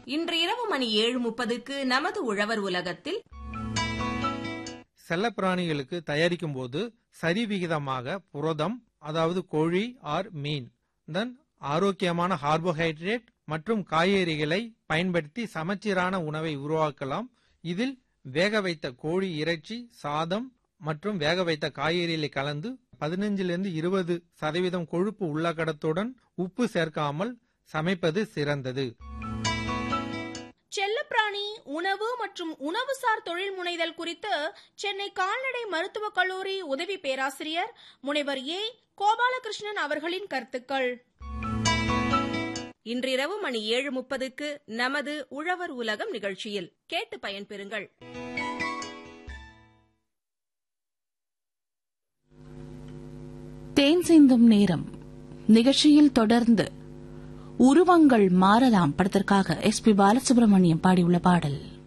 இன்று இரவு மணி ஏழு முப்பதுக்கு நமது உழவர் உலகத்தில் செல்லப்பிராணிகளுக்கு தயாரிக்கும் போது சரிவிகிதமாக புரதம் அதாவது கோழி ஆர் மீன் தென் ஆரோக்கியமான கார்போஹைட்ரேட் மற்றும் காய்கறிகளை பயன்படுத்தி சமச்சீரான உணவை உருவாக்கலாம் இதில் வேக வைத்த கோழி இறைச்சி சாதம் மற்றும் வேக வைத்த காய்கறிகளை கலந்து பதினஞ்சிலிருந்து இருபது சதவீதம் கொழுப்பு உள்ளகடத்துடன் உப்பு சேர்க்காமல் சமைப்பது சிறந்தது செல்லப்பிராணி உணவு மற்றும் உணவுசார் தொழில் முனைதல் குறித்து சென்னை கால்நடை மருத்துவக் கல்லூரி உதவி பேராசிரியர் முனைவர் ஏ கோபாலகிருஷ்ணன் அவர்களின் கருத்துக்கள் இன்றிரவு மணி ஏழு முப்பதுக்கு நமது உழவர் உலகம் நிகழ்ச்சியில் கேட்டு பயன்பெறுங்கள் தேன் சிந்தும் நேரம் நிகழ்ச்சியில் தொடர்ந்து உருவங்கள் மாறலாம் படத்திற்காக எஸ் பி பாலசுப்ரமணியம் பாடியுள்ள பாடல்